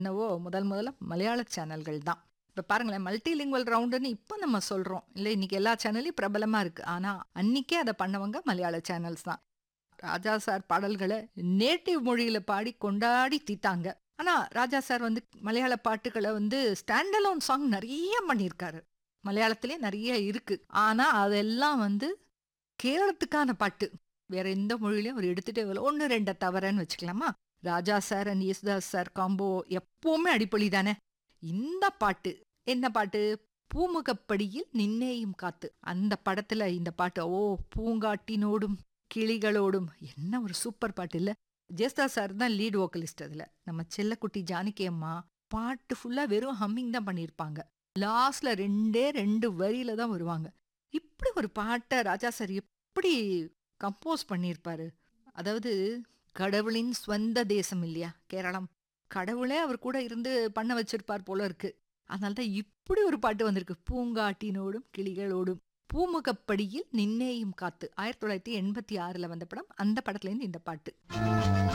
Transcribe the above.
என்னவோ முதல் முதல்ல மலையாள சேனல்கள் தான் இப்போ பாருங்களேன் மல்டிலிங்குவல் ரவுண்டுன்னு இப்போ நம்ம சொல்கிறோம் இல்லை இன்னைக்கு எல்லா சேனல்லையும் பிரபலமாக இருக்குது ஆனால் அன்னைக்கே அதை பண்ணவங்க மலையாள சேனல்ஸ் தான் ராஜா சார் பாடல்களை நேட்டிவ் மொழியில் பாடி கொண்டாடி தீத்தாங்க ஆனால் ராஜா சார் வந்து மலையாள பாட்டுகளை வந்து ஸ்டாண்டலோன் சாங் நிறைய பண்ணியிருக்காரு மலையாளத்திலே நிறைய இருக்கு ஆனால் அதெல்லாம் வந்து கேரளத்துக்கான பாட்டு வேற எந்த மொழியிலையும் அவர் எடுத்துட்டே வரல ஒன்று ரெண்டை தவறன்னு வச்சுக்கலாமா Raja sir and Yesudas sir combo எப்பவுமே அடிப்பொலி தானே இந்த பாட்டு என்ன பாட்டு பூமுகப்படியில் நின்னேயும் காத்து அந்த படத்துல இந்த பாட்டு ஓ பூங்காட்டினோடும் கிளிகளோடும் என்ன ஒரு சூப்பர் பாட்டு இல்ல ஜேஸ்தா சார் தான் லீட் வோக்கலிஸ்ட் அதுல நம்ம செல்லக்குட்டி ஜானகி அம்மா பாட்டு ஃபுல்லா வெறும் ஹம்மிங் தான் பண்ணியிருப்பாங்க லாஸ்ட்ல ரெண்டே ரெண்டு வரியில தான் வருவாங்க இப்படி ஒரு பாட்டை ராஜா சார் எப்படி கம்போஸ் பண்ணியிருப்பாரு அதாவது கடவுளின் சொந்த தேசம் இல்லையா கேரளம் கடவுளே அவர் கூட இருந்து பண்ண வச்சிருப்பார் போல இருக்கு அதனால தான் இப்படி ஒரு பாட்டு வந்திருக்கு பூங்காட்டினோடும் கிளிகளோடும் பூமுகப்படியில் நின்னேயும் காத்து ஆயிரத்தி தொள்ளாயிரத்தி எண்பத்தி ஆறுல வந்த படம் அந்த படத்துல இருந்து இந்த பாட்டு